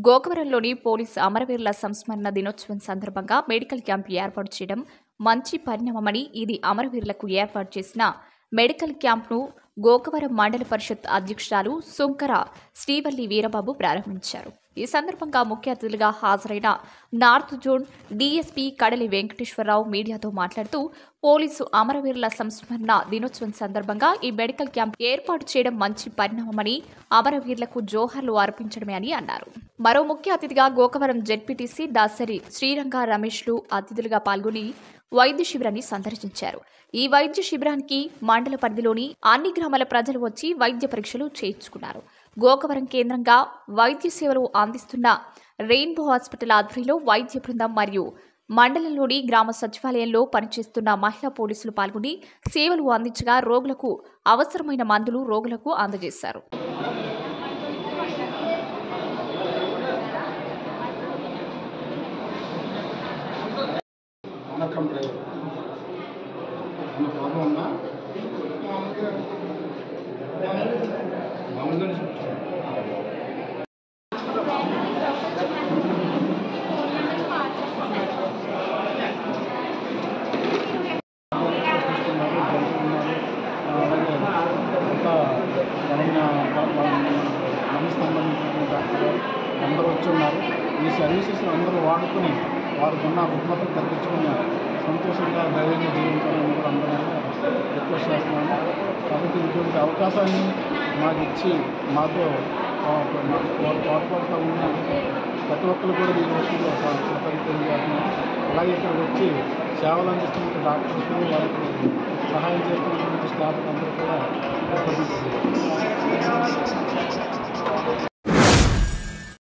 గోకవరంలోని police అమరవీరుల సంస్మరణ దినోత్సవం సందర్భంగా మెడికల్ క్యాంప్ ఏర్పాటు చేయడం మంచి పరిణామమని ఇది అమరవీరులకు ఏర్పాటు చేసిన మెడికల్ క్యాంప్ను గోకవరం మండల పరిషత్ అధ్యక్షురాలు సుంకర శ్రీవల్లి వీరబాబు ప్రారంభించారు ఈ సందర్భంగా ముఖ్య అతిథులుగా హాజరైన నార్త్ జోన్ డీఎస్పీ కడలి వెంకటేశ్వరరావు మీడియాతో మాట్లాడుతూ పోలీసు అమరవీరుల సంస్మరణ దినోత్సవం సందర్భంగా ఈ మెడికల్ క్యాంప్ ఏర్పాటు చేయడం మంచి పరిణామమని అమరవీరులకు జోహర్లు అర్పించడమే అని అన్నారు మరో ముఖ్య అతిథిగా గోకవరం జెడ్పీటీసీ దాసరి శ్రీరంగ రమేష్లు అతిథులుగా పాల్గొని వైద్య శిబిరాన్ని సందర్శించారు ఈ వైద్య శిబిరానికి మండల పరిధిలోని అన్ని గ్రామాల ప్రజలు వచ్చి వైద్య పరీక్షలు చేయించుకున్నారు గోకవరం కేంద్రంగా వైద్య సేవలు అందిస్తున్న రెయిన్బో హాస్పిటల్ ఆధ్వర్యంలో వైద్య బృందం మరియు మండలంలోని గ్రామ సచివాలయంలో పనిచేస్తున్న మహిళా పోలీసులు పాల్గొని సేవలు అందించగా రోగులకు అవసరమైన మందులు రోగులకు అందజేశారు వణకం డ్రైవర్ ఏమన్నా ప్రాబ్లం ఉందా మామూలుగానే చెప్తాను మనసు సంబంధించిన డాక్టర్ అందరూ వచ్చి ఉన్నారు ఈ సర్వీసెస్ అందరూ వాడుకొని వారికి ఉన్న రుగ్మతలు తగ్గించుకుని సంతోషంగా ధైర్యంగా జీవించాలని కూడా అందరూ రిక్వెస్ట్ చేస్తున్నాను కాబట్టి ఇటువంటి అవకాశాన్ని మాకు ఇచ్చి మాతో ఆ, మాకు తోడ్పడుతూ ఉన్న ప్రతి ఒక్కరు కూడా ఈ రోజుల్లో కృతజ్ఞతలు తెలియజేస్తున్నాను అలాగే ఇక్కడికి వచ్చి సేవలు అందిస్తున్న డాక్టర్స్ వాళ్ళకి సహాయం చేస్తున్నటువంటి స్టాఫ్ అందరూ కూడా కృతజ్ఞతలు తెలియజేస్తున్నాను.